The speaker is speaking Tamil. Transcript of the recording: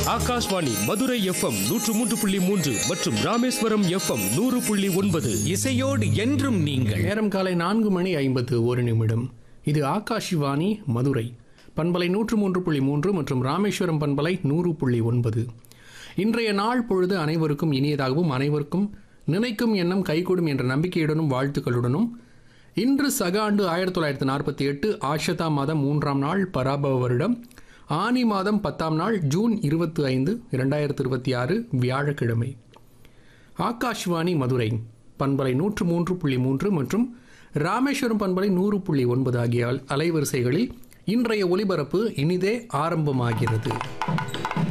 ஆகாஷ்வாணி மதுரை எஃப்எம் நூற்று மூன்று புள்ளி மூன்று மற்றும் ராமேஸ்வரம் எஃப்எம் நூறு புள்ளி ஒன்பது இசையோடு என்றும் நீங்கள் நேரம் காலை நான்கு மணி ஐம்பத்து ஒரு நிமிடம் இது ஆகாஷ்வாணி மதுரை பண்பலை நூற்று மூன்று புள்ளி மூன்று மற்றும் ராமேஸ்வரம் பண்பலை நூறு புள்ளி ஒன்பது இன்றைய நாள் பொழுது அனைவருக்கும் இனியதாகவும் அனைவருக்கும் நினைக்கும் எண்ணம் கைகூடும் என்ற நம்பிக்கையுடனும் வாழ்த்துக்களுடனும் இன்று சக ஆண்டு ஆயிரத்தி தொள்ளாயிரத்தி நாற்பத்தி எட்டு ஆஷதா மாதம் மூன்றாம் நாள் பராபவ வருடம் ஆனி மாதம் பத்தாம் நாள் ஜூன் இருபத்தி ஐந்து இரண்டாயிரத்தி இருபத்தி ஆறு வியாழக்கிழமை ஆகாஷ்வாணி மதுரை பண்பலை நூற்று மூன்று புள்ளி மூன்று மற்றும் ராமேஸ்வரம் பண்பலை நூறு புள்ளி ஒன்பது ஆகிய அல்- அலைவரிசைகளில் இன்றைய ஒலிபரப்பு இனிதே ஆரம்பமாகிறது